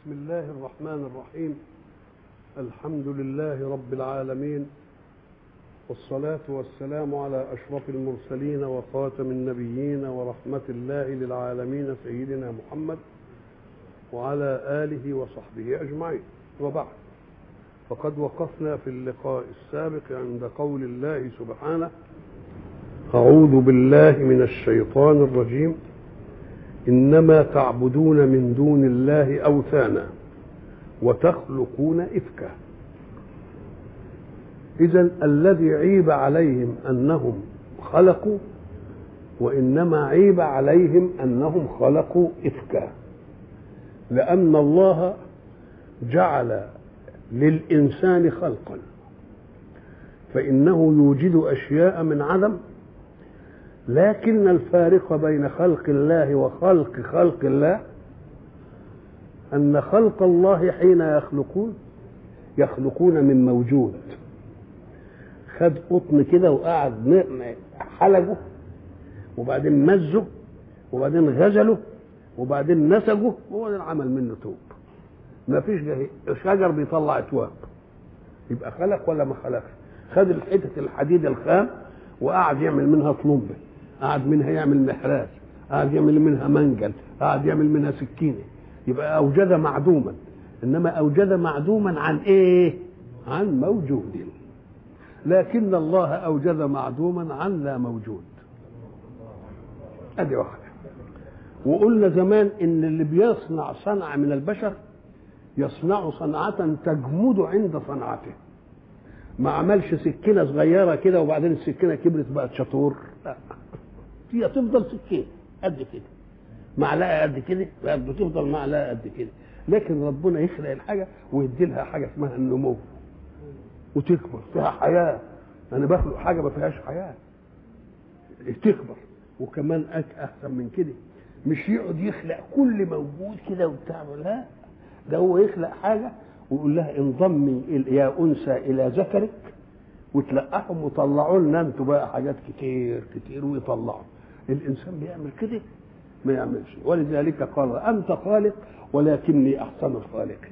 بسم الله الرحمن الرحيم الحمد لله رب العالمين والصلاة والسلام على أشرف المرسلين وخاتم النبيين ورحمة الله للعالمين سيدنا محمد وعلى آله وصحبه أجمعين وبعد فقد وقفنا في اللقاء السابق عند قول الله سبحانه أعوذ بالله من الشيطان الرجيم إنما تعبدون من دون الله أوثانا وتخلقون إفكا إذا الذي عيب عليهم أنهم خلقوا وإنما عيب عليهم أنهم خلقوا إفكا لأن الله جعل للإنسان خلقا فإنه يوجد أشياء من عدم لكن الفارق بين خلق الله وخلق خلق الله أن خلق الله حين يخلقون يخلقون من موجود خد قطن كده وقعد حلقه وبعدين مزه وبعدين غزله وبعدين نسجه وبعدين عمل منه توب ما فيش شجر بيطلع تواب يبقى خلق ولا ما خلقش خد الحتة الحديد الخام وقعد يعمل منها طلمبه قعد منها يعمل محراث قعد يعمل منها منجل قعد يعمل منها سكينه يبقى اوجد معدوما انما اوجد معدوما عن ايه عن موجود لكن الله اوجد معدوما عن لا موجود ادي واحده وقلنا زمان ان اللي بيصنع صنعه من البشر يصنع صنعه تجمد عند صنعته ما عملش سكينه صغيره كده وبعدين السكينه كبرت بقت شطور لا هي تفضل سكين قد كده معلقه قد كده بتفضل معلقه قد كده لكن ربنا يخلق الحاجه ويدي لها حاجه اسمها النمو وتكبر فيها حياه انا بخلق حاجه ما فيهاش حياه تكبر وكمان احسن من كده مش يقعد يخلق كل موجود كده وبتاع لا ده هو يخلق حاجه ويقول لها انضمي يا انثى الى ذكرك وتلقحهم وطلعوا لنا انتوا بقى حاجات كتير كتير ويطلعوا الانسان بيعمل كده ما يعملش ولذلك قال انت خالق ولكني احسن الخالقين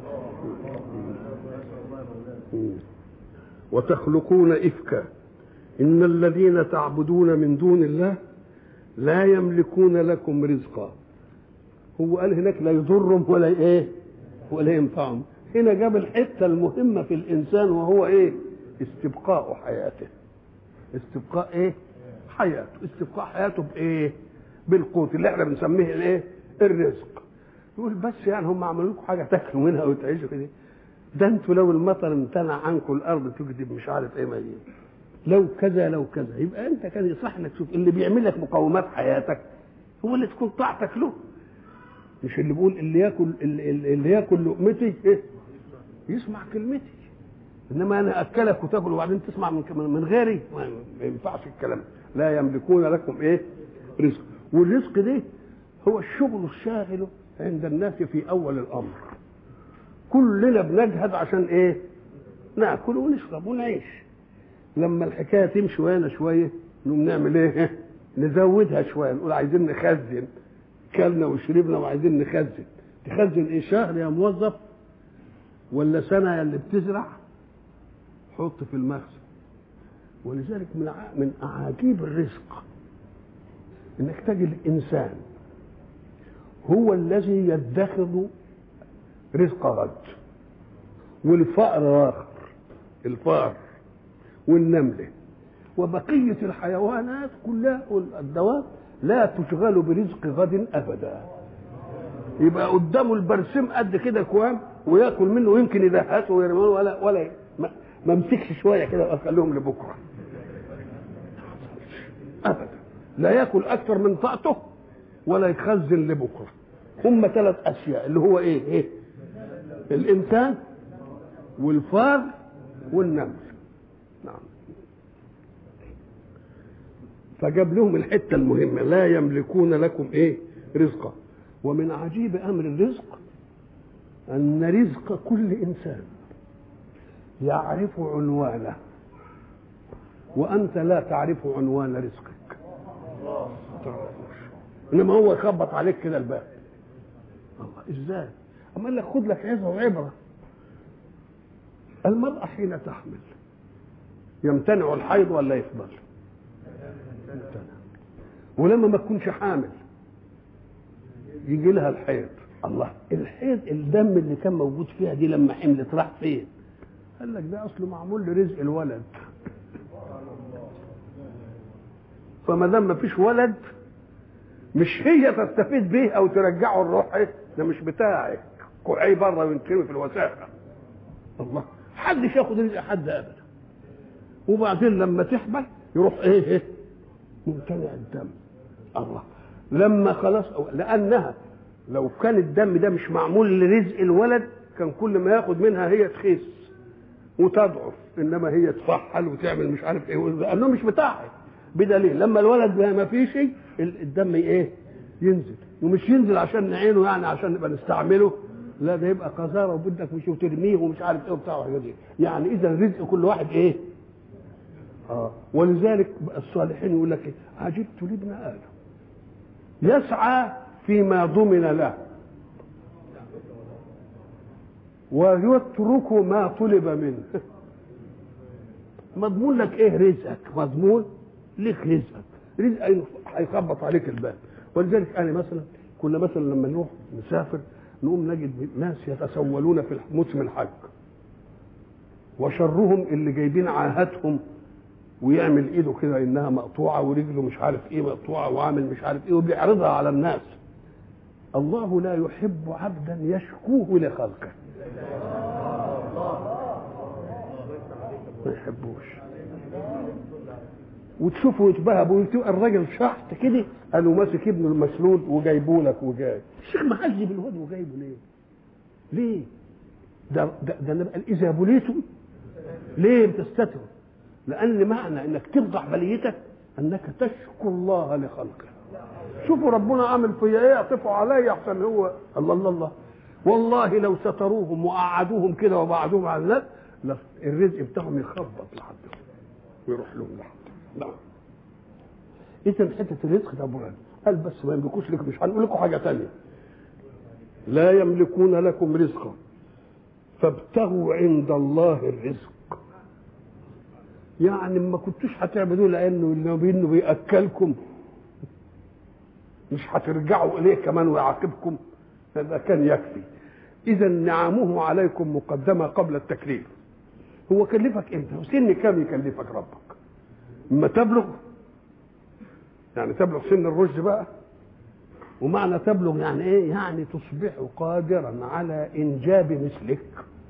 وتخلقون افكا ان الذين تعبدون من دون الله لا يملكون لكم رزقا هو قال هناك لا يضرهم ولا ايه ولا ينفعهم هنا جاب الحته المهمه في الانسان وهو ايه استبقاء حياته استبقاء ايه حياته استبقاء حياته بايه بالقوت اللي احنا بنسميه الايه الرزق يقول بس يعني هم عملوا لكم حاجه تاكلوا منها وتعيشوا كده ده انتوا لو المطر امتنع عنكم الارض تكذب مش عارف ايه ما لو كذا لو كذا يبقى انت كان يصح انك تشوف اللي بيعمل لك مقومات حياتك هو اللي تكون طاعتك له مش اللي بيقول اللي ياكل اللي, اللي ياكل لقمتي ايه يسمع كلمتي انما انا اكلك وتاكل وبعدين تسمع من من غيري ما ينفعش الكلام لا يملكون لكم ايه رزق والرزق ده هو الشغل الشاغل عند الناس في اول الامر كلنا بنجهد عشان ايه ناكل ونشرب ونعيش لما الحكايه تمشي ويانا شويه نقوم نعمل ايه نزودها شويه نقول عايزين نخزن كلنا وشربنا وعايزين نخزن تخزن ايه شهر يا موظف ولا سنه يا اللي بتزرع حط في المخزن ولذلك من من اعاجيب الرزق انك تجد الانسان هو الذي يدخر رزق غد والفأر آخر الفأر والنملة وبقية الحيوانات كلها والدواب لا تشغل برزق غد أبدا يبقى قدامه البرسيم قد كده كوام وياكل منه ويمكن يدهسه ويرميه ولا ولا ما امسكش شويه كده واخليهم لبكره ابدا لا ياكل اكثر من طاقته ولا يخزن لبكره هم ثلاث اشياء اللي هو ايه ايه الانسان والفار والنمل نعم فجاب لهم الحته المهمه لا يملكون لكم ايه رزقا ومن عجيب امر الرزق ان رزق كل انسان يعرف عنوانه وانت لا تعرف عنوان رزقك تعرفوش انما هو يخبط عليك كده الباب الله ازاي أما قال لك خد لك عظة وعبرة المرأة حين تحمل يمتنع الحيض ولا يفضل يمتنع ولما ما تكونش حامل يجي لها الحيض الله الحيض الدم اللي كان موجود فيها دي لما حملت راح فين قال لك ده اصله معمول لرزق الولد فما دام ما فيش ولد مش هي تستفيد به او ترجعه الروح ده مش بتاعك كوعي بره وينكري في الوساخه الله حدش ياخد رزق حد ابدا وبعدين لما تحمل يروح ايه ايه ممتنع الدم الله لما خلاص لانها لو كان الدم ده مش معمول لرزق الولد كان كل ما ياخد منها هي تخس وتضعف انما هي تفحل وتعمل مش عارف ايه لانه مش بتاعها بدليل لما الولد ما فيش شيء الدم ايه ينزل ومش ينزل عشان نعينه يعني عشان نبقى نستعمله لا ده يبقى قذاره وبدك مش وترميه ومش عارف ايه وبتاع وحاجات دي يعني اذا رزق كل واحد ايه اه ولذلك الصالحين يقول لك إيه؟ عجبت لابن ادم يسعى فيما ضمن له ويترك ما طلب منه مضمون لك ايه رزقك مضمون لك رزقك رزق هيخبط عليك الباب ولذلك انا مثلا كنا مثلا لما نروح نسافر نقوم نجد ناس يتسولون في موسم الحج وشرهم اللي جايبين عاهاتهم ويعمل ايده كده انها مقطوعه ورجله مش عارف ايه مقطوعه وعامل مش عارف ايه وبيعرضها على الناس الله لا يحب عبدا يشكوه لخلقه ما يحبوش وتشوفوا يتبهبوا وتبقى الراجل شحت كده قالوا ماسك ابنه المسلول وجايبه لك وجاي الشيخ معذب الواد وجايبه ليه؟ ليه؟ ده ده, ده اذا بليتم ليه بتستتروا؟ لان معنى انك تفضح بليتك انك تشكر الله لخلقه شوفوا ربنا عامل فيا ايه اعطفوا عليا احسن هو الله الله الله والله لو ستروهم وقعدوهم كده وبعدوهم على الناس الرزق بتاعهم يخبط لحدهم ويروح لهم لحد نعم اذا حته الرزق ده برهان قال بس ما يملكوش لكم مش هنقول لكم حاجه تانية لا يملكون لكم رزقا فابتغوا عند الله الرزق يعني ما كنتوش هتعبدوه لانه انه بياكلكم مش هترجعوا اليه كمان ويعاقبكم هذا كان يكفي اذا نعمه عليكم مقدمه قبل التكليف هو كلفك امتى وسن كام يكلفك ربك اما تبلغ يعني تبلغ سن الرشد بقى ومعنى تبلغ يعني ايه يعني تصبح قادرا على انجاب مثلك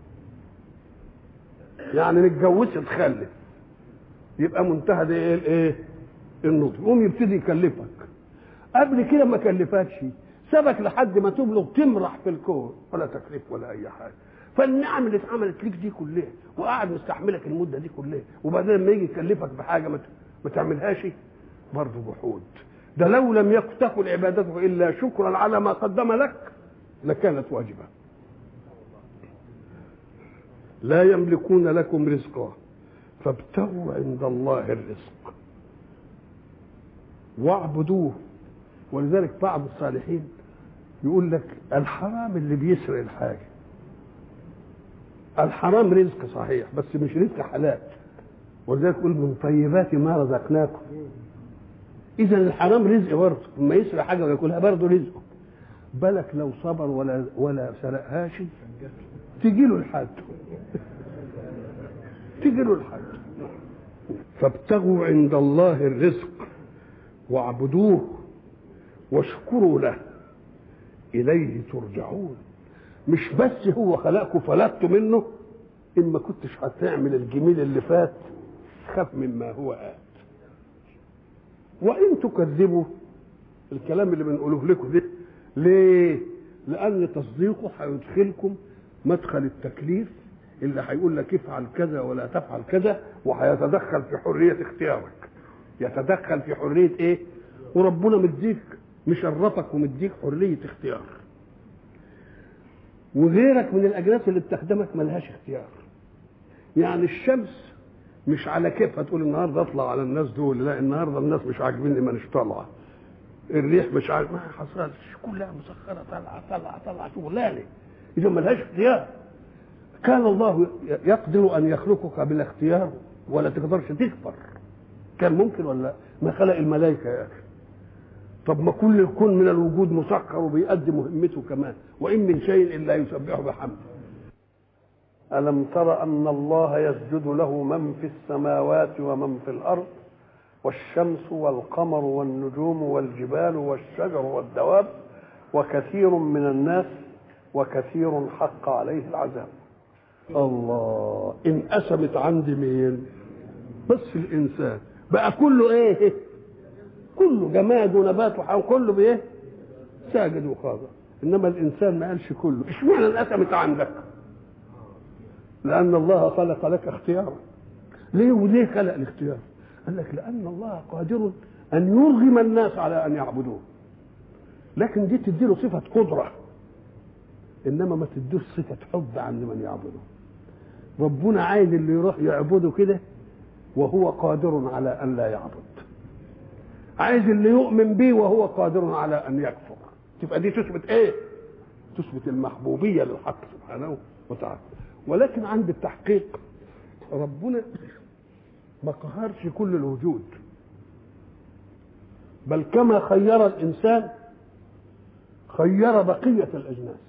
يعني نتجوزش تخلف يبقى منتهى ده ايه الايه النضج يقوم يبتدي يكلفك قبل كده ما كلفكش سبك لحد ما تبلغ تمرح في الكون ولا تكليف ولا اي حاجه فالنعم اللي اتعملت ليك دي كلها وقاعد مستحملك المده دي كلها وبعدين لما يجي يكلفك بحاجه ما تعملهاش برضه جحود ده لو لم يكن تكن عبادته الا شكرا على ما قدم لك لكانت واجبه لا يملكون لكم رزقا فابتغوا عند الله الرزق واعبدوه ولذلك بعض الصالحين يقول لك الحرام اللي بيسرق الحاجه الحرام رزق صحيح بس مش رزق حلال ولذلك يقول من طيبات ما رزقناكم اذا الحرام رزق برضه لما يسرق حاجه وياكلها برضه رزقه بالك لو صبر ولا ولا سرقهاش تجي له الحد تجي له الحد فابتغوا عند الله الرزق واعبدوه واشكروا له اليه ترجعون مش بس هو خلقكم فلتوا منه ان ما كنتش هتعمل الجميل اللي فات خاف مما هو آت وان تكذبوا الكلام اللي بنقوله لكم ده ليه لان تصديقه هيدخلكم مدخل التكليف اللي هيقول لك افعل كذا ولا تفعل كذا وهيتدخل في حريه اختيارك يتدخل في حريه ايه وربنا مديك مشرفك ومديك حريه اختيار وغيرك من الاجناس اللي بتخدمك ملهاش اختيار يعني الشمس مش على كيفها تقول النهارده اطلع على الناس دول لا النهارده الناس مش عاجبيني مانيش طالعه الريح مش عارف ما حصلش كلها مسخره طالعه طالعه طالعه شغلانه اذا ملهاش اختيار كان الله يقدر ان يخلقك بلا اختيار ولا تقدرش تكفر كان ممكن ولا ما خلق الملائكه يا اخي طب ما كل الكون من الوجود مسخر وبيأدي مهمته كمان وإن من شيء إلا يسبح بحمده ألم تر أن الله يسجد له من في السماوات ومن في الأرض والشمس والقمر والنجوم والجبال والشجر والدواب وكثير من الناس وكثير حق عليه العذاب الله انقسمت عند مين بس الإنسان بقى كله ايه كله جماد ونبات وحيوان كله بايه ساجد وخاضع انما الانسان ما قالش كله اشمعنى انقسمت عندك لان الله خلق لك اختيارا ليه وليه خلق الاختيار قال لك لان الله قادر ان يرغم الناس على ان يعبدوه لكن دي تديله صفه قدره انما ما تديش صفه حب عند من يعبده ربنا عايز اللي يروح يعبده كده وهو قادر على ان لا يعبد عايز اللي يؤمن به وهو قادر على ان يكفر تبقى دي تثبت ايه تثبت المحبوبيه للحق سبحانه وتعالى ولكن عند التحقيق ربنا ما قهرش كل الوجود بل كما خير الانسان خير بقيه الاجناس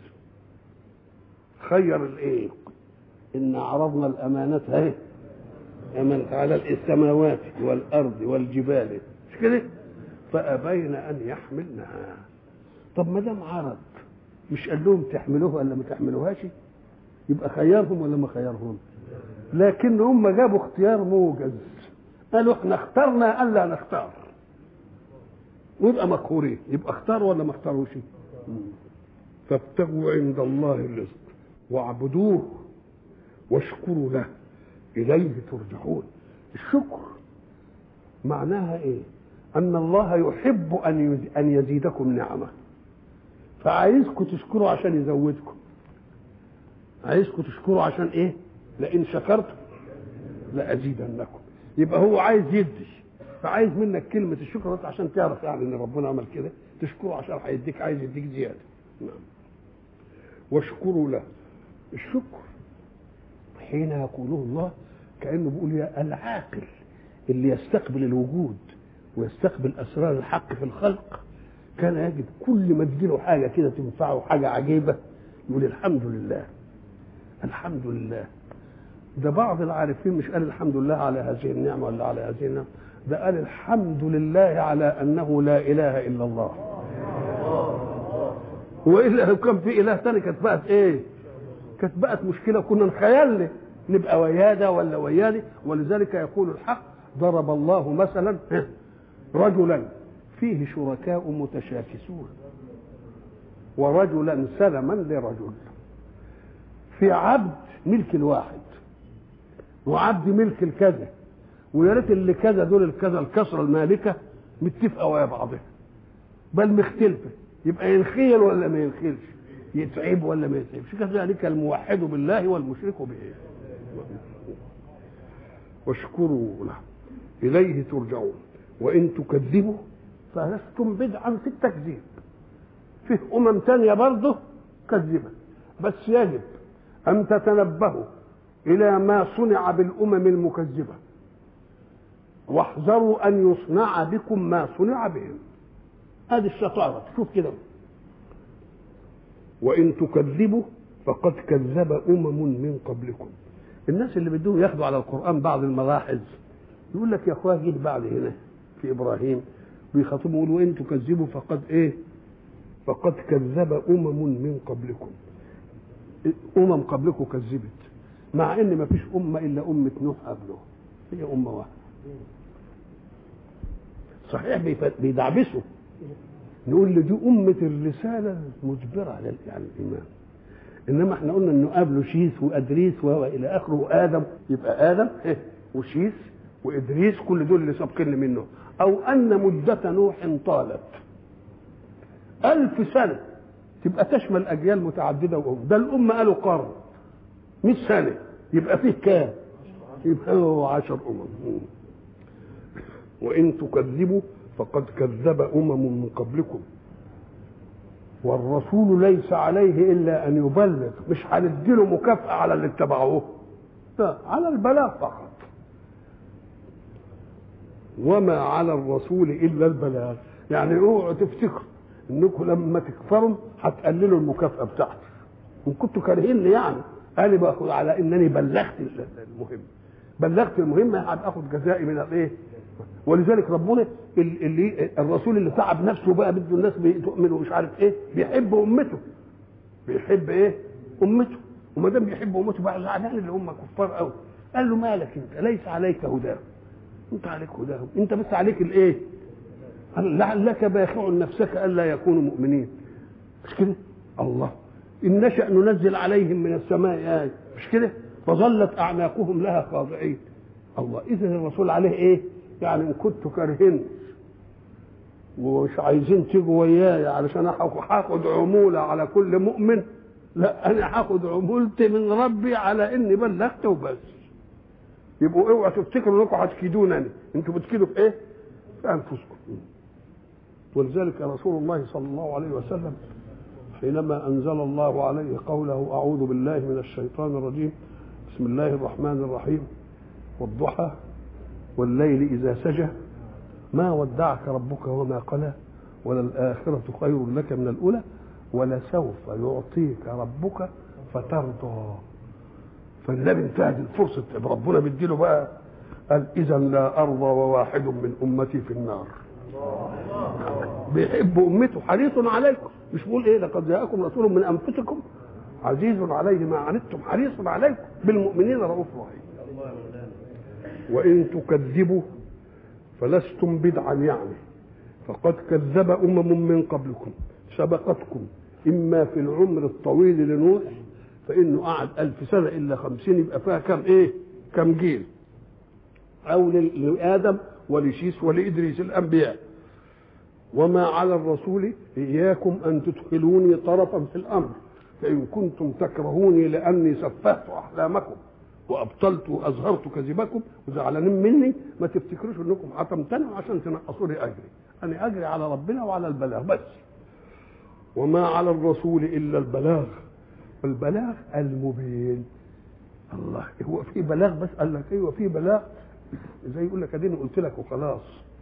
خير الايه ان عرضنا الامانه اهي امانه على السماوات والارض والجبال مش كده فابين ان يحملنها طب ما دام عرض مش قال لهم تحملوه ولا ما تحملوهاش يبقى خيرهم ولا ما خيرهم لكن هم جابوا اختيار موجز قالوا احنا اخترنا الا نختار ويبقى مقهورين يبقى اختار ولا ما اختاروش فابتغوا عند الله الرزق واعبدوه واشكروا له اليه ترجعون الشكر معناها ايه ان الله يحب ان ان يزيدكم نعمه فعايزكم تشكروا عشان يزودكم عايزكم تشكروا عشان ايه لئن شكرتم لازيدنكم يبقى هو عايز يدي فعايز منك كلمه الشكر بس عشان تعرف يعني ان ربنا عمل كده تشكره عشان هيديك عايز يديك زياده نعم واشكروا له الشكر حين يقوله الله كانه بيقول يا العاقل اللي يستقبل الوجود ويستقبل اسرار الحق في الخلق كان يجد كل ما تجيله حاجه كده تنفعه حاجه عجيبه يقول الحمد لله الحمد لله ده بعض العارفين مش قال الحمد لله على هذه النعمه ولا على هذه النعمه ده قال الحمد لله على انه لا اله الا الله والا لو كان في اله ثاني كانت بقت ايه؟ كانت بقت مشكله كنا نخيل نبقى وياده ولا ويالي ولذلك يقول الحق ضرب الله مثلا رجلا فيه شركاء متشاكسون ورجلا سلما لرجل في عبد ملك الواحد وعبد ملك الكذا ويا ريت اللي كذا دول الكذا الكسره المالكه متفقه ويا بعضها بل مختلفه يبقى ينخيل ولا ما ينخيلش يتعب ولا ما يتعبش كذلك الموحد بالله والمشرك به واشكروا له اليه ترجعون وان تكذبوا فلستم بدعا في التكذيب فيه امم تانية برضه كذبت بس يجب ان تتنبهوا الى ما صنع بالامم المكذبه واحذروا ان يصنع بكم ما صنع بهم هذه الشطاره شوف كده وان تكذبوا فقد كذب امم من قبلكم الناس اللي بدهم ياخدوا على القران بعض الملاحظ يقول لك يا اخويا جيت بعد هنا في ابراهيم بيخاطبوا يقولوا وان تكذبوا فقد ايه فقد كذب امم من قبلكم امم قبلكم كذبت مع ان ما فيش امه الا امه نوح قبله هي امه واحده صحيح بيدعبسوا نقول له دي أمة الرسالة المجبرة على الإيمان إنما احنا قلنا إنه قبله شيث وأدريس وإلى آخره وآدم يبقى آدم وشيث وإدريس كل دول اللي سابقين منه أو أن مدة نوح طالت ألف سنة تبقى تشمل أجيال متعددة وأم ده الأمة قالوا قرن 100 سنة يبقى فيه كام؟ يبقى هو عشر أمم وإن تكذبوا فقد كذب أمم من قبلكم والرسول ليس عليه الا ان يبلغ مش هنديله مكافاه على اللي اتبعوه لا على البلاغ فقط وما على الرسول الا البلاغ يعني اوعوا تفتكروا انكم لما تكفروا هتقللوا المكافاه بتاعتي ان كنتوا كارهيني يعني انا باخد على انني بلغت المهم بلغت المهمه هاخد جزائي من الايه ولذلك ربنا اللي الرسول اللي تعب نفسه بقى بده الناس تؤمن ومش عارف ايه بيحب امته بيحب ايه امته وما دام بيحب امته بقى زعلان اللي هم كفار قوي قال له مالك انت ليس عليك هداهم انت عليك هداهم انت بس عليك الايه قال لعلك باخع نفسك الا يكونوا مؤمنين مش كده الله ان نشا ننزل عليهم من السماء ايه مش كده فظلت اعناقهم لها خاضعين الله اذا الرسول عليه ايه يعني ان كنتوا كارهين ومش عايزين تيجوا وياي علشان هاخد عموله على كل مؤمن لا انا هاخد عمولتي من ربي على اني بلغت وبس يبقوا اوعوا تفتكروا انكم هتكيدونني انتوا بتكيدوا في ايه؟ في انفسكم ولذلك رسول الله صلى الله عليه وسلم حينما انزل الله عليه قوله اعوذ بالله من الشيطان الرجيم بسم الله الرحمن الرحيم والضحى والليل اذا سجى ما ودعك ربك وما قلى وللآخرة خير لك من الأولى ولسوف يعطيك ربك فترضى فالنبي انتهت الفرصة ربنا بيديله بقى قال إذا لا أرضى وواحد من أمتي في النار بيحب أمته حريص عليكم مش بيقول إيه لقد جاءكم رسول من أنفسكم عزيز عليه ما عنتم حريص عليكم بالمؤمنين رؤوف رحيم وإن تكذبوا فلستم بدعا يعني فقد كذب أمم من قبلكم سبقتكم إما في العمر الطويل لنوح فإنه قعد ألف سنة إلا خمسين يبقى فيها كم إيه كم جيل أو لآدم ولشيس ولإدريس الأنبياء وما على الرسول إياكم أن تدخلوني طرفا في الأمر فإن كنتم تكرهوني لأني سفهت أحلامكم وابطلت واظهرت كذبكم وزعلانين مني ما تفتكروش انكم هتمتنعوا عشان تنقصوا لي اجري انا اجري على ربنا وعلى البلاغ بس وما على الرسول الا البلاغ البلاغ المبين الله هو في بلاغ بس قال لك ايوه في بلاغ زي يقول لك اديني قلت لك وخلاص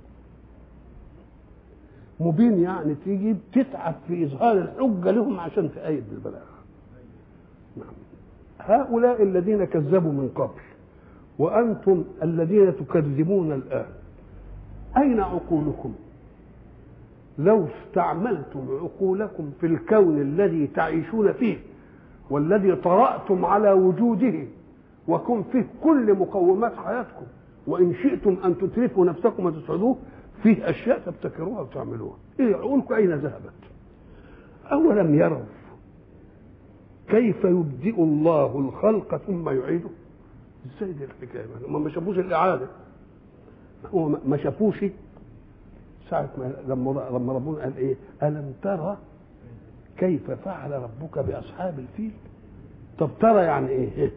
مبين يعني تيجي تتعب في اظهار الحجه لهم عشان تأيد بالبلاغ نعم هؤلاء الذين كذبوا من قبل وأنتم الذين تكذبون الآن أين عقولكم لو استعملتم عقولكم في الكون الذي تعيشون فيه والذي طرأتم على وجوده وكن فيه كل مقومات حياتكم وإن شئتم أن تترفوا نفسكم وتسعدوه فيه أشياء تبتكروها وتعملوها إيه عقولكم أين ذهبت أولم يروا كيف يبدئ الله الخلق ثم يعيده ازاي دي الحكايه هم ما شافوش الاعاده هو ما شافوش ساعة ما لما لما ربنا قال ايه؟ ألم ترى كيف فعل ربك بأصحاب الفيل؟ طب ترى يعني ايه؟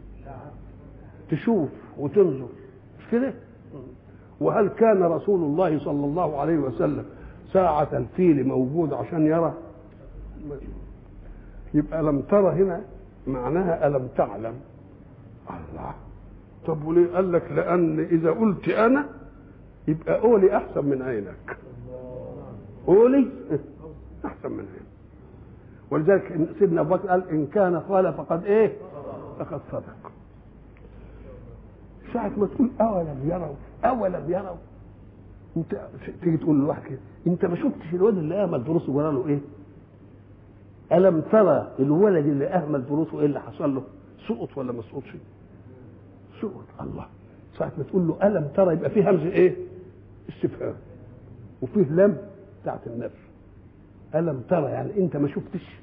تشوف وتنظر مش كده؟ وهل كان رسول الله صلى الله عليه وسلم ساعة الفيل موجود عشان يرى؟ يبقى لم ترى هنا معناها ألم تعلم الله طب وليه قال لك لأن إذا قلت أنا يبقى قولي أحسن من عينك قولي أحسن من عينك ولذلك سيدنا أبو بكر قال إن كان قال فقد إيه فقد صدق ساعة ما تقول أولم يروا أولم يروا أنت تيجي تقول لواحد كده أنت ما شفتش الواد اللي أهمل دروسه وقال له إيه؟ ألم ترى الولد اللي أهمل دروسه إيه اللي حصل له؟ سقط ولا ما سقطش؟ سقط الله ساعة ما تقول له ألم ترى يبقى فيه همزة إيه؟ استفهام وفيه لم بتاعت النفي ألم ترى يعني أنت ما شفتش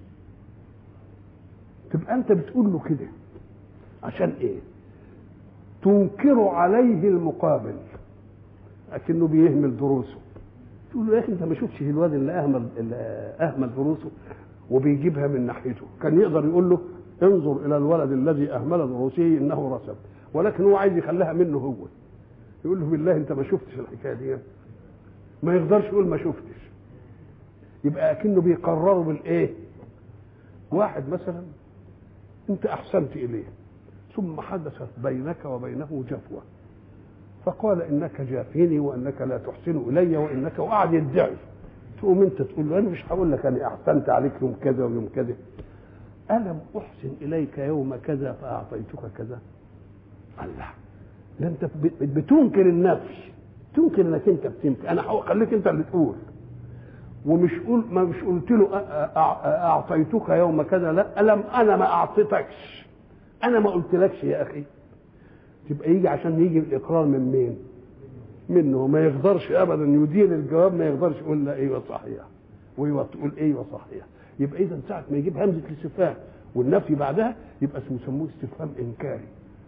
تبقى أنت بتقول له كده عشان إيه؟ تنكر عليه المقابل لكنه بيهمل دروسه تقول له يا اخي انت ما شفتش الواد اللي اهمل اللي اهمل دروسه وبيجيبها من ناحيته كان يقدر يقول له انظر الى الولد الذي اهمل دروسه انه رسب ولكن هو عايز يخليها منه هو يقول له بالله انت ما شفتش الحكايه دي ما يقدرش يقول ما شفتش يبقى اكنه بيقرروا بالايه واحد مثلا انت احسنت اليه ثم حدثت بينك وبينه جفوه فقال انك جافيني وانك لا تحسن الي وانك وقعد يدعي تقوم انت تقول له انا مش هقول لك انا احسنت عليك يوم كذا ويوم كذا الم احسن اليك يوم كذا فاعطيتك كذا الله ده انت بتنكر النفي تنكر انك انت بتنكر انا خليك انت اللي تقول ومش قول ما مش قلت له اعطيتك يوم كذا لا الم انا ما اعطيتكش انا ما قلتلكش يا اخي تبقى يجي عشان يجي الاقرار من مين منه ما يقدرش ابدا يدير الجواب ما يقدرش يقول لا ايوه صحيح وايوه تقول ايوه صحيح يبقى اذا ساعه ما يجيب همزه الاستفهام والنفي بعدها يبقى اسمه يسموه استفهام انكاري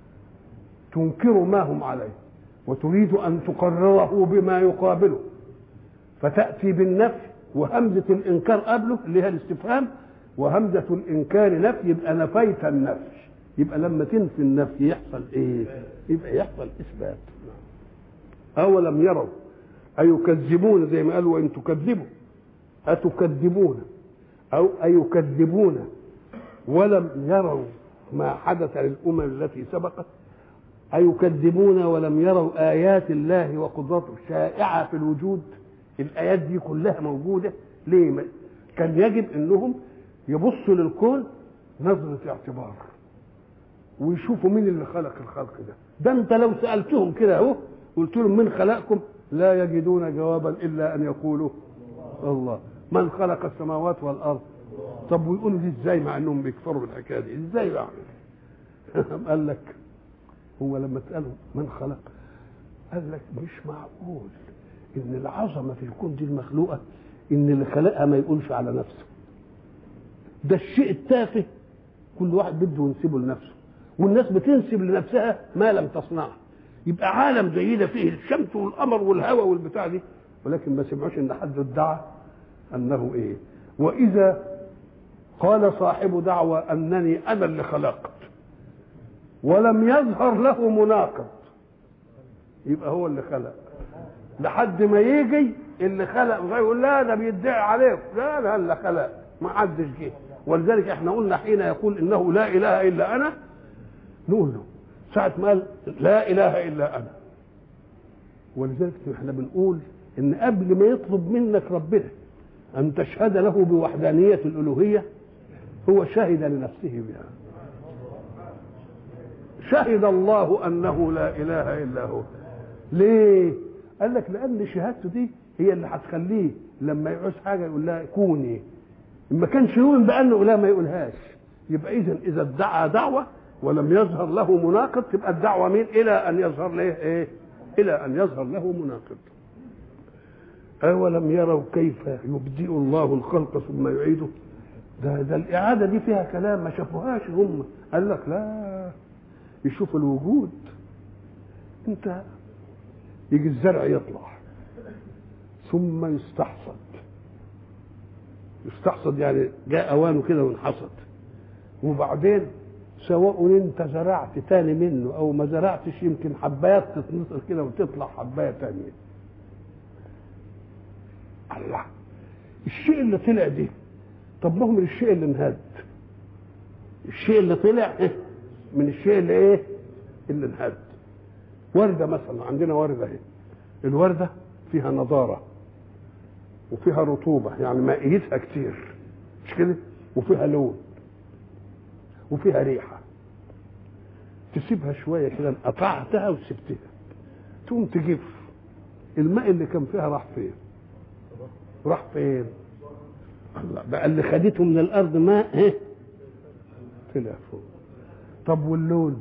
تنكر ما هم عليه وتريد ان تقرره بما يقابله فتاتي بالنفي وهمزه الانكار قبله اللي هي الاستفهام وهمزه الانكار نفي يبقى نفيت النفي يبقى لما تنفي النفي يحصل ايه يبقى يحصل اثبات اولم يروا ايكذبون زي ما قالوا وان تكذبوا اتكذبون او ايكذبون ولم يروا ما حدث للامم التي سبقت أيكذبون ولم يروا آيات الله وقدرته شائعة في الوجود الآيات دي كلها موجودة ليه ما كان يجب أنهم يبصوا للكون نظرة اعتبار ويشوفوا مين اللي خلق الخلق ده ده انت لو سألتهم كده اهو قلت لهم من خلقكم لا يجدون جوابا إلا أن يقولوا الله من خلق السماوات والأرض طب ويقولوا دي ازاي مع انهم بيكفروا بالحكايه دي ازاي بقى قال لك هو لما تسأله من خلق قال لك مش معقول ان العظمه في الكون دي المخلوقه ان اللي خلقها ما يقولش على نفسه ده الشيء التافه كل واحد بده ينسبه لنفسه والناس بتنسب لنفسها ما لم تصنعه يبقى عالم زي ده فيه الشمس والقمر والهواء والبتاع دي ولكن ما سمعوش ان حد ادعى انه ايه واذا قال صاحب دعوى انني انا اللي خلقت ولم يظهر له مناقض يبقى هو اللي خلق لحد ما يجي اللي خلق يقول لا ده بيدعي عليك لا لا اللي خلق ما حدش جه ولذلك احنا قلنا حين يقول انه لا اله الا انا نقول له ساعة ما قال لا اله الا انا ولذلك احنا بنقول ان قبل ما يطلب منك ربنا ان تشهد له بوحدانية الالوهية هو شهد لنفسه بها شهد الله انه لا اله الا هو ليه قال لك لان شهادته دي هي اللي هتخليه لما يعوز حاجه يقول لها كوني ما كانش يؤمن بانه لا ما يقولهاش يبقى اذا اذا ادعى دعوه ولم يظهر له مناقض تبقى الدعوه مين الى ان يظهر له ايه الى ان يظهر له مناقض اولم يروا كيف يبدئ الله الخلق ثم يعيده ده ده الاعاده دي فيها كلام ما شافوهاش هم قال لك لا يشوف الوجود انت يجي الزرع يطلع ثم يستحصد يستحصد يعني جاء اوانه كده وانحصد وبعدين سواء انت زرعت تاني منه او ما زرعتش يمكن حبايات تتنصر كده وتطلع حبايه تانيه الله الشيء اللي طلع ده طب ما هو من الشيء اللي انهد الشيء اللي طلع من الشيء اللي ايه اللي انهد ورده مثلا عندنا ورده اهي الورده فيها نضاره وفيها رطوبه يعني مائيتها كتير مش كده وفيها لون وفيها ريحه تسيبها شويه كده قطعتها وسبتها تقوم تجف الماء اللي كان فيها راح فين راح فين الله بقى اللي خدته من الارض ماء ايه طلع فوق طب واللون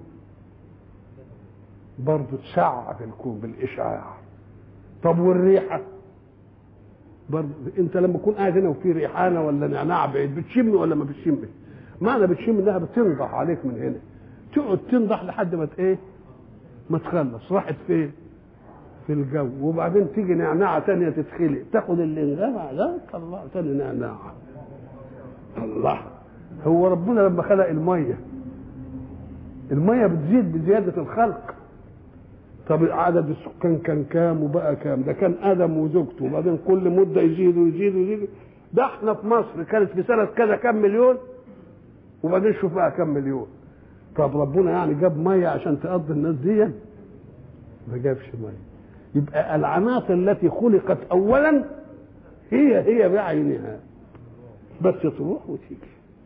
برضه تشع في الكون بالاشعاع طب والريحه برضه انت لما تكون قاعد هنا وفي ريحانه ولا نعناع بعيد بتشم ولا ما بتشمش معنى بتشم انها بتنضح عليك من هنا تقعد تنضح لحد ما ايه ما تخلص راحت فين في الجو وبعدين تيجي نعناعه تانية تتخلق تاخد اللي انغمع ده تطلع تاني نعناعه الله هو ربنا لما خلق الميه الميه بتزيد بزياده الخلق طب عدد السكان كان كام وبقى كام ده كان ادم وزوجته وبعدين كل مده يزيدوا يزيدوا يزيدوا ده احنا في مصر كانت في سنه كذا كام مليون وبعدين شوف بقى كام مليون طب ربنا يعني جاب ميه عشان تقضي الناس دي ما جابش ميه يبقى العناصر التي خلقت اولا هي هي بعينها بس تروح وتيجي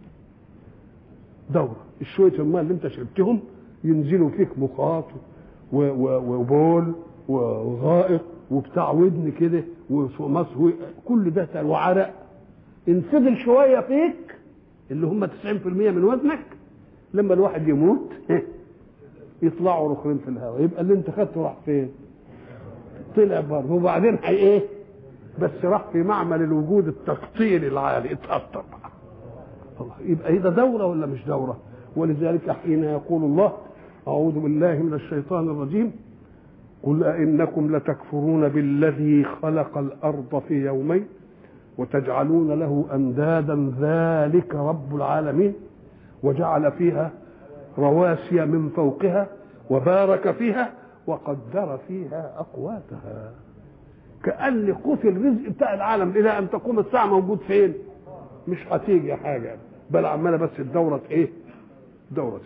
دورة شوية الماء اللي انت شربتهم ينزلوا فيك مخاط و- و- وبول وغائط وبتاع ودن كده ومص كل ده تل- وعرق ان فضل شوية فيك اللي هم 90% من وزنك لما الواحد يموت يطلعوا رخرين في الهواء يبقى اللي انت خدته راح فين؟ طلع بره وبعدين هي ايه؟ بس راح في معمل الوجود التقطيري العالي اتقطر بقى الله يبقى ايه ده دوره ولا مش دوره؟ ولذلك حين يقول الله اعوذ بالله من الشيطان الرجيم قل أئنكم لتكفرون بالذي خلق الأرض في يومين وتجعلون له أندادا ذلك رب العالمين وجعل فيها رواسي من فوقها وبارك فيها وقدر فيها أقواتها كأن قوت الرزق بتاع العالم إلى أن تقوم الساعة موجود فين مش هتيجي حاجة بل عمالة بس الدورة إيه دورة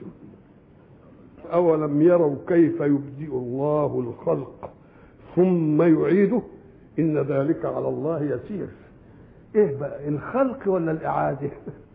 أولم يروا كيف يبدئ الله الخلق ثم يعيده إن ذلك على الله يسير إيه بقى الخلق ولا الإعادة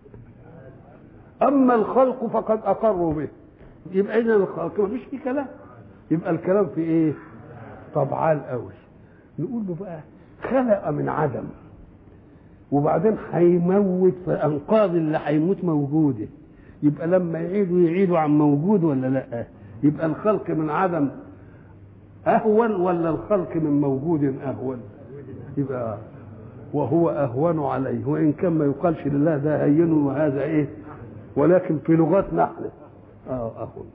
أما الخلق فقد أقروا به يبقى إذا الخلق ما فيش فيه كلام يبقى الكلام في إيه طبعا قوي نقول له بقى خلق من عدم وبعدين هيموت فأنقاذ اللي هيموت موجوده يبقى لما يعيدوا يعيدوا عن موجود ولا لا يبقى الخلق من عدم اهون ولا الخلق من موجود اهون يبقى وهو اهون عليه وان كان ما يقالش لله ده هين وهذا ايه ولكن في لغتنا احنا اه اهون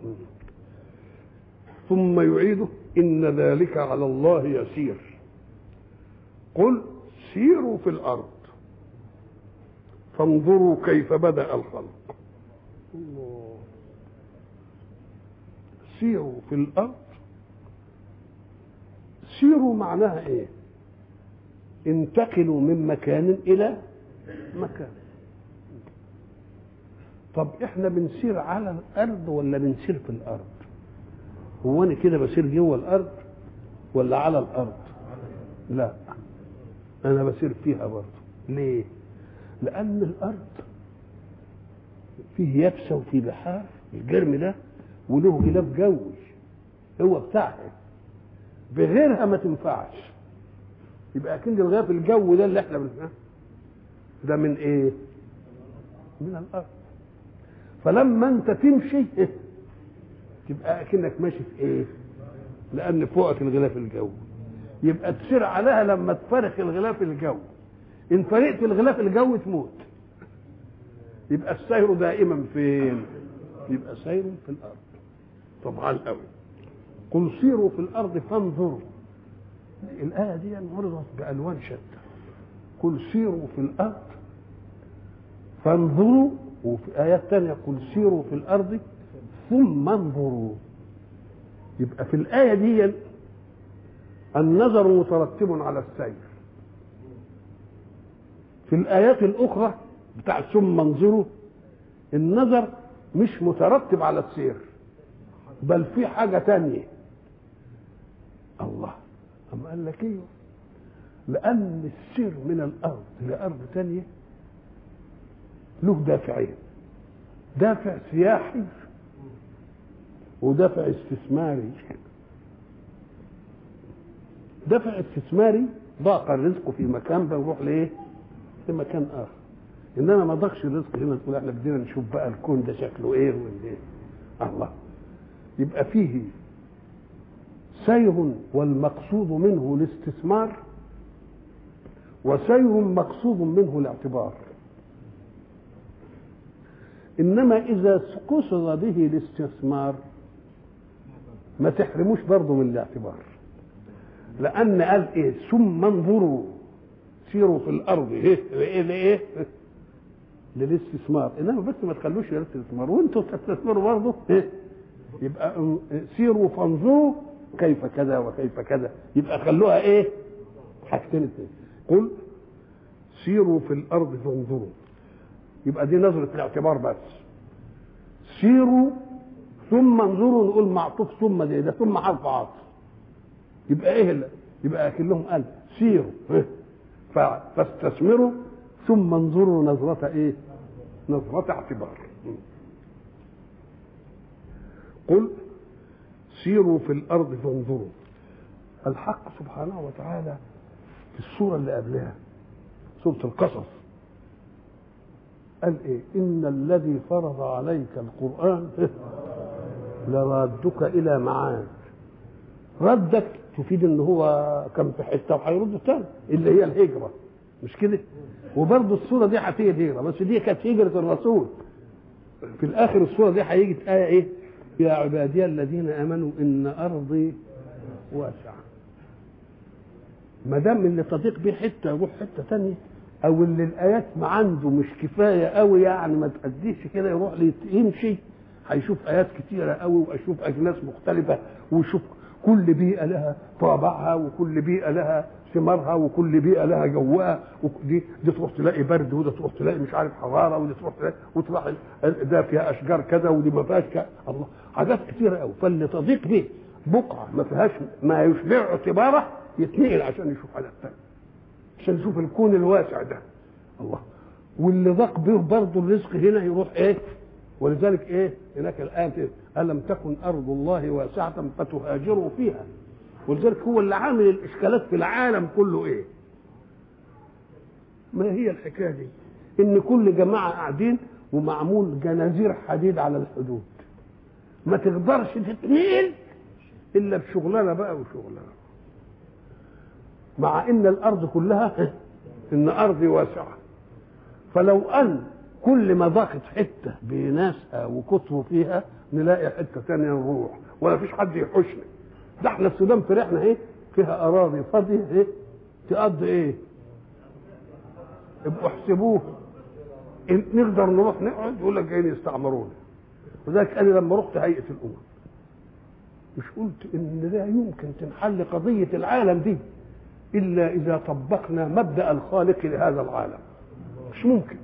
ثم يعيده ان ذلك على الله يسير قل سيروا في الارض فانظروا كيف بدا الخلق الله سيروا في الارض سيروا معناها ايه انتقلوا من مكان الى مكان طب احنا بنسير على الارض ولا بنسير في الارض هو انا كده بسير جوه الارض ولا على الارض لا انا بسير فيها برضه ليه لان الارض فيه يابسه وفيه بحار الجرم ده وله غلاف جوي هو بتاعها بغيرها ما تنفعش يبقى اكيد الغلاف الجو ده اللي احنا بنفعه ده من ايه من الارض فلما انت تمشي تبقى اكنك ماشي في ايه لان فوقك الغلاف الجوي يبقى تسير عليها لما تفرق الغلاف الجوي ان فرقت الغلاف الجوي تموت يبقى السير دائما فين يبقى سير في الارض طبعا قوي قل سيروا في الارض فانظروا الايه دي عرضت بالوان شتى قل سيروا في الارض فانظروا وفي ايات تانية قل سيروا في الارض ثم انظروا يبقى في الايه دي النظر مترتب على السير في الايات الاخرى بتاع ثم انظروا النظر مش مترتب على السير بل في حاجة تانية الله أما قال لك ايوه لأن السير من الأرض لأرض تانية له دافعين دافع سياحي ودافع استثماري دافع استثماري ضاق الرزق في مكان بيروح لايه؟ لمكان آخر انما ما ضاقش الرزق هنا تقول احنا بدينا نشوف بقى الكون ده شكله ايه وايه الله يبقى فيه سير والمقصود منه الاستثمار وسير مقصود منه الاعتبار انما اذا قصد به الاستثمار ما تحرموش برضه من الاعتبار لان قال ايه ثم انظروا سيروا في الارض ايه لايه لايه للاستثمار انما بس ما تخلوش للاستثمار وانتوا تستثمروا برضه ايه يبقى سيروا فانظروا كيف كذا وكيف كذا يبقى خلوها ايه حاجتين اتنين قل سيروا في الارض فانظروا يبقى دي نظره الاعتبار بس سيروا ثم انظروا نقول معطوف ثم دي ده ثم حرف عطف يبقى ايه اللي يبقى اكلهم قال سيروا فاستثمروا ثم انظروا نظرة ايه نظرة اعتبار قل سيروا في الارض فانظروا الحق سبحانه وتعالى في السورة اللي قبلها سورة القصص قال ايه ان الذي فرض عليك القرآن لرادك الى معاد ردك تفيد ان هو كان في حته وهيرد تاني اللي هي الهجره مش كده وبرضه الصوره دي هتيجي هجره بس دي كانت هجره الرسول في الاخر الصوره دي هيجي ايه ايه يا عبادي الذين امنوا ان ارضي واسعه ما دام اللي تضيق بيه حته يروح حته ثانيه او اللي الايات ما عنده مش كفايه قوي يعني ما تأديش كده يروح يمشي هيشوف ايات كتيره قوي ويشوف اجناس مختلفه ويشوف كل بيئه لها طابعها وكل بيئه لها ثمارها وكل بيئه لها جوها ودي دي تروح تلاقي برد وده تروح تلاقي مش عارف حراره ودي تروح تلاقي وتروح ده فيها اشجار كذا ودي ما فيهاش كذا الله حاجات كتيره قوي فاللي تضيق به بقعه ما فيهاش ما يشبع اعتباره يتنقل عشان يشوف حاجات ثانيه عشان يشوف الكون الواسع ده الله واللي ضاق به برضه الرزق هنا يروح ايه ولذلك ايه هناك الآية ألم تكن أرض الله واسعة فتهاجروا فيها ولذلك هو اللي عامل الإشكالات في العالم كله ايه ما هي الحكاية دي إن كل جماعة قاعدين ومعمول جنازير حديد على الحدود ما تقدرش تتنقل إلا بشغلانة بقى وشغلانة مع إن الأرض كلها إن أرضي واسعة فلو أن كل ما ضاقت حته بناسها وكتروا فيها نلاقي حته ثانيه نروح ولا فيش حد يحوشنا ده احنا السودان فرحنا ايه فيها اراضي فاضيه ايه تقضي ايه ابقوا احسبوه إن نقدر نروح نقعد يقول لك جايين يستعمرونا وذلك انا لما رحت هيئه الامم مش قلت ان لا يمكن تنحل قضيه العالم دي الا اذا طبقنا مبدا الخالق لهذا العالم مش ممكن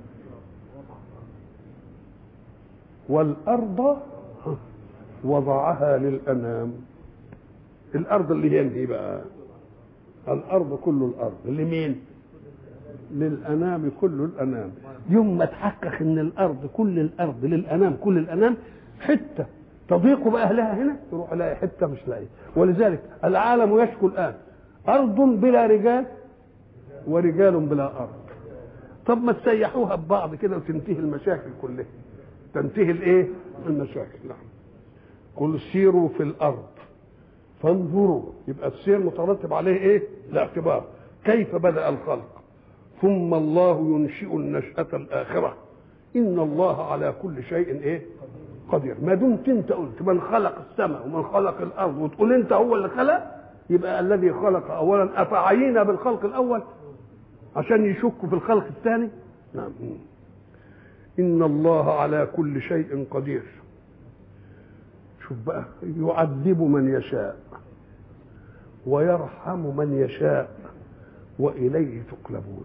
والأرض وضعها للأنام الأرض اللي هي ايه بقى الأرض كل الأرض لمين للأنام كل الأنام يوم ما تحقق إن الأرض كل الأرض للأنام كل الأنام حتة تضيق بأهلها هنا يروح لاقي حتة مش لاقي ولذلك العالم يشكو الآن أرض بلا رجال ورجال بلا أرض طب ما تسيحوها ببعض كده وتنتهي المشاكل كلها تنتهي الايه المشاكل نعم قل سيروا في الارض فانظروا يبقى السير مترتب عليه ايه الاعتبار كيف بدا الخلق ثم الله ينشئ النشأة الآخرة إن الله على كل شيء إيه قدير ما دمت أنت قلت من خلق السماء ومن خلق الأرض وتقول أنت هو اللي خلق يبقى الذي خلق أولا أفعينا بالخلق الأول عشان يشكوا في الخلق الثاني نعم إن الله على كل شيء قدير شوف بقى يعذب من يشاء ويرحم من يشاء وإليه تقلبون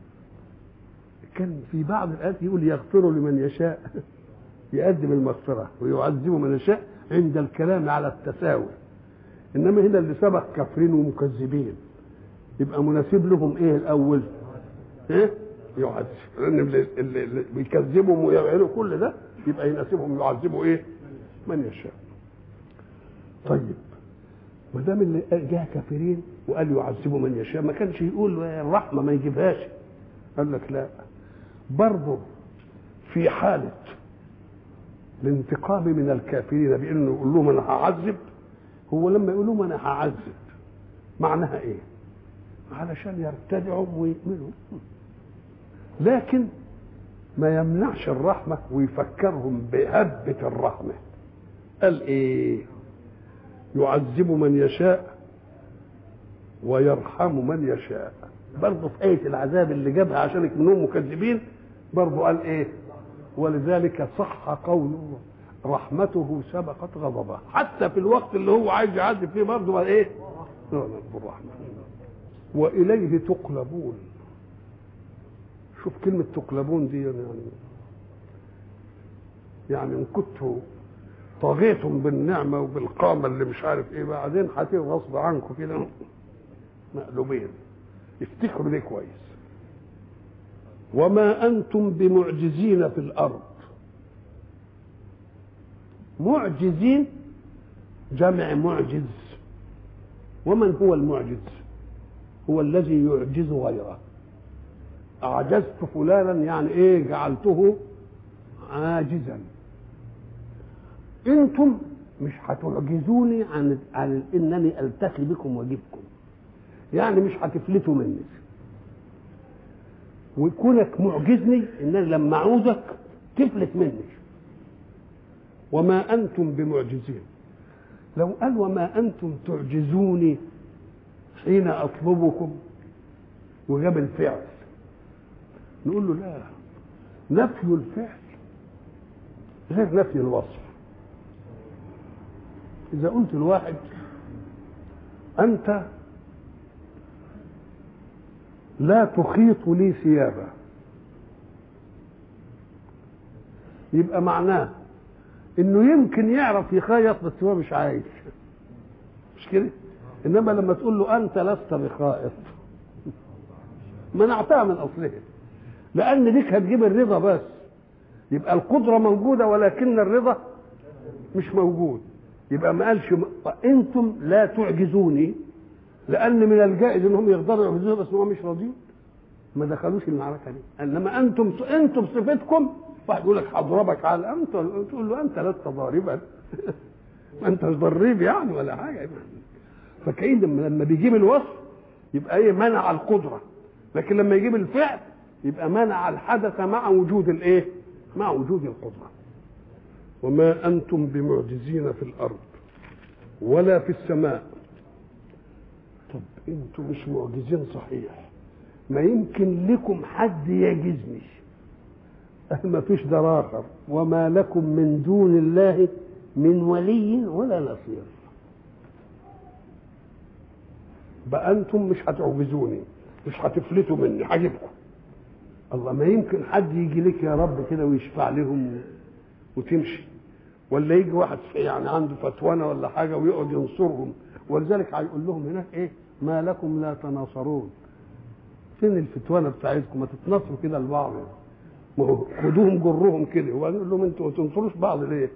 كان في بعض الآيات يقول يغفر لمن يشاء يقدم المغفرة ويعذب من يشاء عند الكلام على التساوي إنما هنا اللي سبق كافرين ومكذبين يبقى مناسب لهم إيه الأول؟ إيه؟ يعذب لان اللي, اللي بيكذبهم ويعملوا كل ده يبقى يناسبهم يعذبوا ايه؟ من يشاء. طيب ما دام اللي جه كافرين وقال يعذبوا من يشاء ما كانش يقول الرحمه ما يجيبهاش. قال لك لا برضه في حاله الانتقام من الكافرين بانه يقول لهم انا هعذب هو لما يقول لهم انا هعذب معناها ايه؟ علشان يرتدعوا ويؤمنوا لكن ما يمنعش الرحمة ويفكرهم بهبة الرحمة قال ايه يعذب من يشاء ويرحم من يشاء برضه في آية العذاب اللي جابها عشان منهم مكذبين برضه قال ايه ولذلك صح قوله رحمته سبقت غضبه حتى في الوقت اللي هو عايز يعذب فيه برضه قال ايه نعم، نعم، بالرحمة. واليه تقلبون شوف كلمة تقلبون دي يعني يعني إن كنتوا طغيتم بالنعمة وبالقامة اللي مش عارف إيه بعدين هتيجي غصب عنكم كده مقلوبين افتكروا دي كويس وما أنتم بمعجزين في الأرض معجزين جمع معجز ومن هو المعجز هو الذي يعجز غيره أعجزت فلانا يعني إيه جعلته عاجزا أنتم مش هتعجزوني عن عن انني التقي بكم واجيبكم يعني مش هتفلتوا مني وكونك معجزني انني لما اعوزك تفلت مني وما انتم بمعجزين لو قال وما انتم تعجزوني حين اطلبكم وجاب الفعل نقول له لا نفي الفعل غير نفي الوصف إذا قلت لواحد أنت لا تخيط لي ثيابا يبقى معناه انه يمكن يعرف يخيط بس هو مش عايز مش كده انما لما تقول له انت لست بخائط منعتها من اصلها لان ديك هتجيب الرضا بس يبقى القدره موجوده ولكن الرضا مش موجود يبقى ما قالش انتم لا تعجزوني لان من الجائز انهم يقدروا يعجزوه بس هم مش راضيين ما دخلوش المعركه دي انما انتم انتم صفتكم واحد يقول لك هضربك على انت تقول له انت لست ضاربا ما انت ضريب يعني ولا حاجه فكأن لما بيجيب الوصف يبقى ايه منع القدره لكن لما يجيب الفعل يبقى منع الحدث مع وجود الايه مع وجود القدره وما انتم بمعجزين في الارض ولا في السماء طب انتم مش معجزين صحيح ما يمكن لكم حد يجزني ما فيش دار اخر وما لكم من دون الله من ولي ولا نصير بقى انتم مش هتعجزوني مش هتفلتوا مني هجيبكم الله ما يمكن حد يجي لك يا رب كده ويشفع لهم وتمشي ولا يجي واحد يعني عنده فتوانه ولا حاجه ويقعد ينصرهم ولذلك هيقول لهم هناك ايه ما لكم لا تناصرون فين الفتوانه بتاعتكم ما تتناصروا كده لبعض ما هو خدوهم جرهم كده وقال لهم انتوا ما تنصروش بعض ليه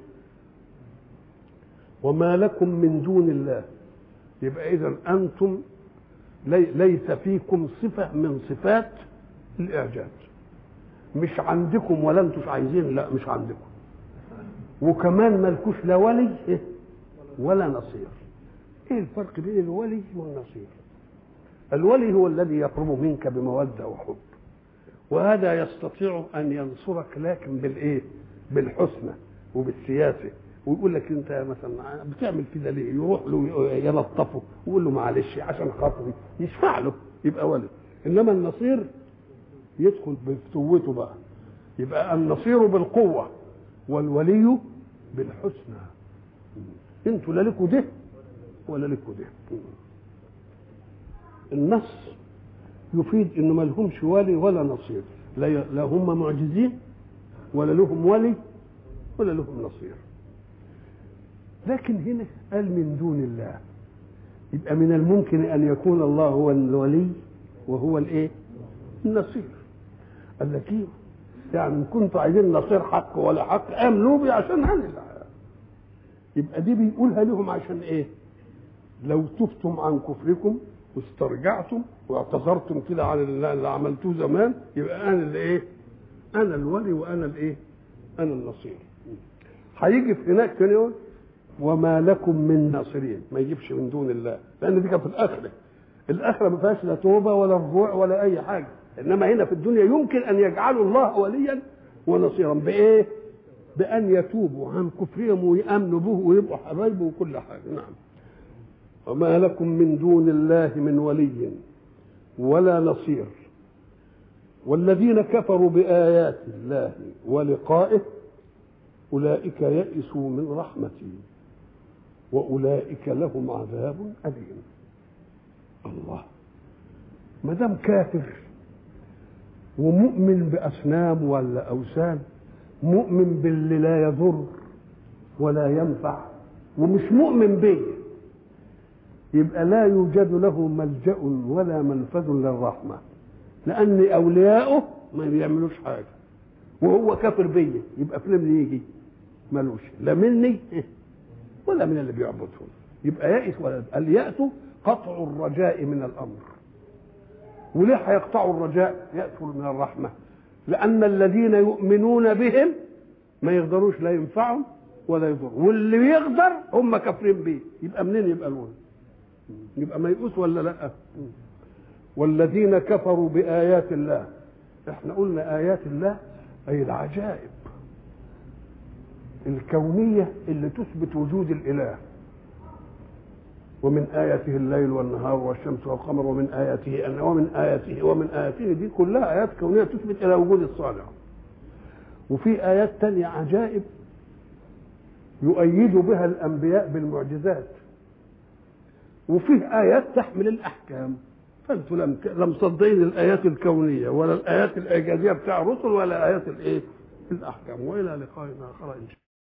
وما لكم من دون الله يبقى اذا انتم لي ليس فيكم صفه من صفات الاعجاز مش عندكم ولا انتم عايزين لا مش عندكم وكمان ملكوش لا ولي ولا نصير ايه الفرق بين الولي والنصير الولي هو الذي يقرب منك بموده وحب وهذا يستطيع ان ينصرك لكن بالايه بالحسنى وبالسياسه ويقول لك انت مثلا بتعمل كده ليه يروح له يلطفه ويقول له معلش عشان خاطري يشفع له يبقى ولي انما النصير يدخل بفتوته بقى يبقى النصير بالقوه والولي بالحسنى انتوا لا لكوا ده ولا لكوا ده النص يفيد انه ما لهمش ولي ولا نصير لا هم معجزين ولا لهم ولي ولا لهم نصير لكن هنا قال من دون الله يبقى من الممكن ان يكون الله هو الولي وهو الايه النصير قال لك ايه يعني ان كنتوا عايزين نصير حق ولا حق امنوا بي عشان انا يبقى دي بيقولها لهم عشان ايه لو تفتم عن كفركم واسترجعتم واعتذرتم كده عن اللي عملتوه زمان يبقى انا اللي ايه انا الولي وانا الايه انا النصير هيجي في هناك تاني يقول وما لكم من ناصرين ما يجيبش من دون الله لان دي كانت في الاخره الاخره ما فيهاش لا توبه ولا رجوع ولا اي حاجه انما هنا في الدنيا يمكن ان يجعلوا الله وليا ونصيرا بايه بان يتوبوا عن كفرهم ويامنوا به ويبقوا حبايبه وكل حاجه نعم وما لكم من دون الله من ولي ولا نصير والذين كفروا بآيات الله ولقائه أولئك يئسوا من رحمتي وأولئك لهم عذاب أليم الله ما دام كافر ومؤمن باصنام ولا اوثان مؤمن باللي لا يضر ولا ينفع ومش مؤمن به يبقى لا يوجد له ملجا ولا منفذ للرحمه لان اولياؤه ما بيعملوش حاجه وهو كافر بيا يبقى فين اللي يجي ملوش لا مني ولا من اللي بيعبدهم يبقى يائس ولا اليأس قطع الرجاء من الأمر وليه هيقطعوا الرجاء يأسوا من الرحمة لأن الذين يؤمنون بهم ما يقدروش لا ينفعهم ولا يضر واللي يقدر هم كافرين بيه يبقى منين يبقى الولد يبقى ميؤوس ولا لا والذين كفروا بآيات الله احنا قلنا آيات الله أي العجائب الكونية اللي تثبت وجود الإله ومن آياته الليل والنهار والشمس والقمر ومن آياته أن ومن آياته ومن آياته دي كلها آيات كونية تثبت إلى وجود الصالح وفي آيات تانية عجائب يؤيد بها الأنبياء بالمعجزات وفيه آيات تحمل الأحكام فأنتم لم لم مصدقين الآيات الكونية ولا الآيات الإعجازية بتاع الرسل ولا آيات الإيه؟ الأحكام وإلى لقاء آخر إن شاء الله